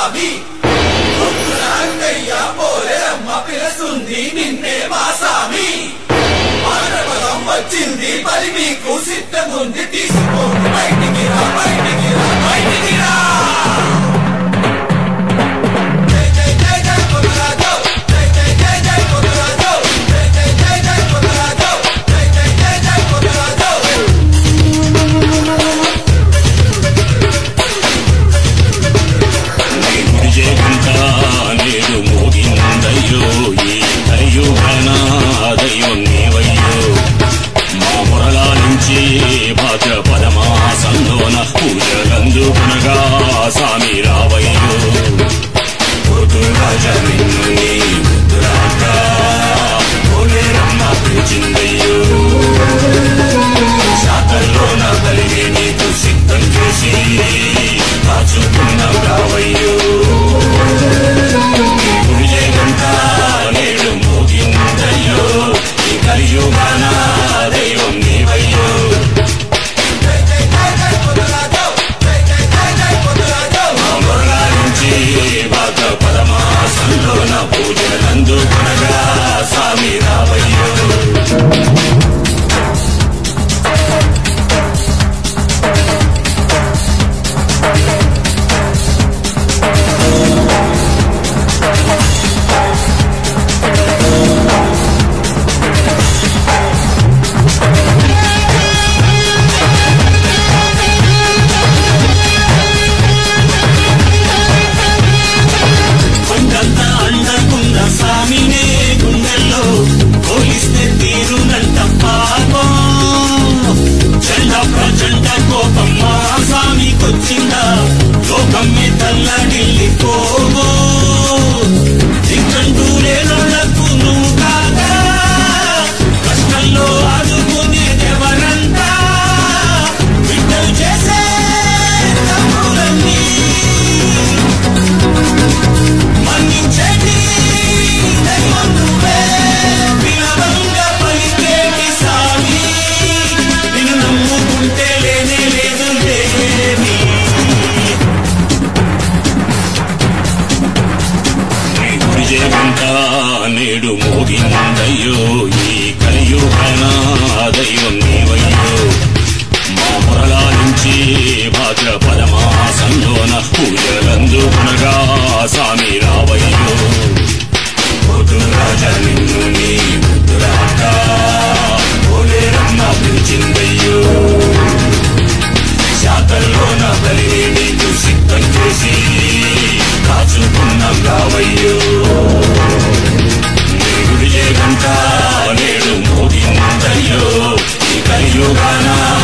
స్వామి పొద్దున అంగయ్య పోలేరమ్మ పిలసుంది నిన్నే మా స్వామి మానవరం వచ్చింది మరి మీకు సిద్ధముంది తీసుకోండి బయటికి రా బయటికి రా బయటికి రా జై జై జై జై కొనరాజు జై జై జై జై కొనరాజు జై జై జై జై కొనరాజు జై జై జై జై కొనరాజు విజయగంట నేడు మోగిందయ్యో ఈ కలియుగన దైవం నీవయ్యో మా మురళాలించి భాద్రపద మాసంలోన పూజలందుకునగా సామి రావయ్యో పొద్దురాజ నిన్ను నీ ముద్దురాక పోలేరమ్మ పిలిచిందయ్యో శాతల్లోన కలిగి నీకు సిద్ధం చేసి కాచుకున్నాం రావయ్యో విజయగంట నేడు మోగిందయ్యో ఈ కలియుగాన దైవం నీవయ్యో జై జై జై జై కొనరాజు జై జై జై జై కొనరాజు అమరాలించి బాధ పరమాసంలోన పూజలందుకునగా స్వామి రావయ్యో కొండంత అండకున్న స్వామినే గుండెల్లో పోలిస్తే తీరునంట పాపం చండ ప్రచండ కోపం మా స్వామికొచ్చిందా లోకం మీద తల్లడిల్లిపోవో దిక్కంటూ లేనులకు నువ్వు కాగా కష్టంలో ఆదుకునేదెవరంతా బిడ్డలు చేసే తప్పులన్నీ మన్నించండి దైవం నువ్వే వినవంగా పలికేటి సామి నిన్ను నమ్ముకుంటే లేనే లేదు లేమి విజయగంట నేడు మోగిందయ్యో ఈ కలియుగన దైవం నీవయ్యో మా మురళాలించి భాద్రపద మాసంలోన పూజలందుకునగా సామి రావయ్యో పొద్దురాజ నిన్ను నీ ముద్దురాక పోలేరమ్మ పిలిచిందయ్యో శాతల్లోన బలి నీకు సిద్ధం చేసి కాచుకున్నాం రావయ్యో నేడు విజయగంట నేడు మోగిందయ్యో ఈ కలియుగాన